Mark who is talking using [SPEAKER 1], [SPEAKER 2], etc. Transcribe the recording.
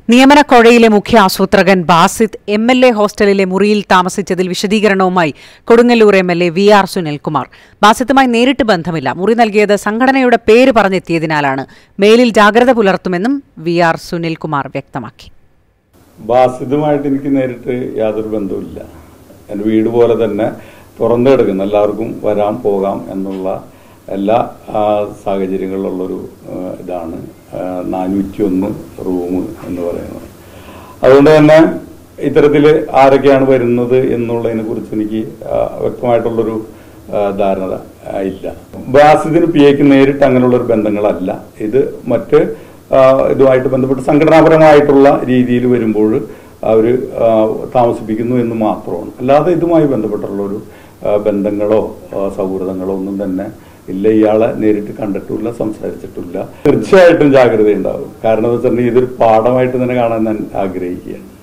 [SPEAKER 1] നിയമനക്കോഴയിലെ മുഖ്യ ആസൂത്രകൻ Basid M L A ഹോസ്റ്റലിലെ മുറിയിൽ താമസിച്ചതിൽ വിശദീകരണവുമായി Kodungallur M L A V R Sunilkumar ബാസിത്തുമായി നേരിട്ട് ബന്ധമില്ല മുറി നൽകിയത് സംഘടനയുടെ പേര് പറഞ്ഞെത്തിയതിനാലാണ് മേലിൽ ജാഗ്രത പുലർത്തുമെന്നും വി ആർ സുനിൽകുമാർ വ്യക്തമാക്കി
[SPEAKER 2] ബാസിദുമായിട്ട് എനിക്ക് നേരിട്ട് യാതൊരു ബന്ധവുമില്ല എൻ്റെ വീട് പോലെ തന്നെ തുറന്നു കിടക്കുന്ന എല്ലാവർക്കും വരാം പോകാം എന്നുള്ള എല്ലാ ആ, സാഹചര്യങ്ങളിലുള്ളൊരു ആ, ഇതാണ് നാനൂറ്റി ഒന്ന് റൂം എന്ന് പറയുന്നത് അതുകൊണ്ട് തന്നെ ഇത്തരത്തിൽ ആരൊക്കെയാണ് വരുന്നത് എന്നുള്ളതിനെ കുറിച്ച് എനിക്ക് ആ, വ്യക്തമായിട്ടുള്ളൊരു ആ, ധാരണ ആ, ഇല്ല ബാസിദിന് പി എക്ക് നേരിട്ട് അങ്ങനെയുള്ളൊരു ബന്ധങ്ങളല്ല ഇത് മറ്റ് ആ, ഇതുമായിട്ട് ബന്ധപ്പെട്ട് സംഘടനാപരമായിട്ടുള്ള രീതിയിൽ വരുമ്പോൾ അവർ താമസിപ്പിക്കുന്നു എന്ന് മാത്രമാണ് അല്ലാതെ ഇതുമായി ബന്ധപ്പെട്ടുള്ളൊരു ആ, ബന്ധങ്ങളോ ആ, സൗഹൃദങ്ങളോ ഒന്നും തന്നെ ഇല്ല ഇയാളെ നേരിട്ട് കണ്ടിട്ടില്ല സംസാരിച്ചിട്ടില്ല തീർച്ചയായിട്ടും ജാഗ്രത ഉണ്ടാവും കാരണം എന്ന് വെച്ചിട്ടുണ്ടെങ്കിൽ ഇതൊരു പാഠമായിട്ട് തന്നെ കാണാൻ ഞാൻ ആഗ്രഹിക്കുകയാണ്